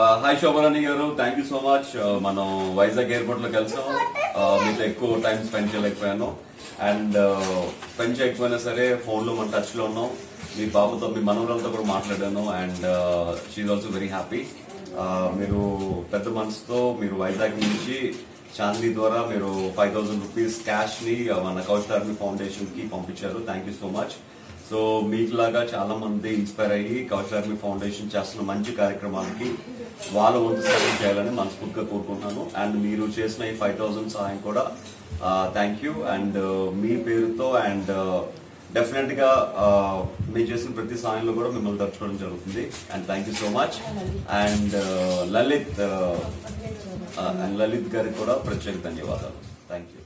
hi Shobha Rani గారు thank you so much మనం Vizag airport లో కలిసాం Uh, మీతో ఎక్కువ టైం స్పెండ్ చేయలేకపోయాను అండ్ స్పెండ్ చేయకపోయినా సరే ఫోన్ లో మన టచ్ లో ఉన్నాం మీ బాబుతో మీ మనవరాలతో కూడా మాట్లాడాను and she also very happy మీరు పెద్ద మనసుతో మీరు వైజాగ్ నుంచి చాందీ ద్వారా మీరు ఫైవ్ థౌసండ్ రూపీస్ క్యాష్ ని uh, మన కౌశల్ ఆర్మీ ఫౌండేషన్ కి పంపించారు thank you so much so మీకులాగా చాలా మంది ఇన్స్పైర్ అయ్యి కౌశల్ ఆర్మీ ఫౌండేషన్ చేస్తున్న మంచి కార్యక్రమాలకి వాళ్ళ వంతు సహాయం చేయాలని మనస్ఫూర్తిగా కోరుకుంటున్నాను అండ్ మీరు చేసిన ఈ ఫైవ్ థౌసండ్ సహాయం కూడా థ్యాంక్ యూ అండ్ మీ పేరుతో అండ్ డెఫినెట్ గా uh, మీరు చేసిన ప్రతి సహాయంలో కూడా మిమ్మల్ని తలుచుకోవడం జరుగుతుంది and thank you so much and Lalit and Lalit గారికి కూడా ప్రత్యేక ధన్యవాదాలు థ్యాంక్ యూ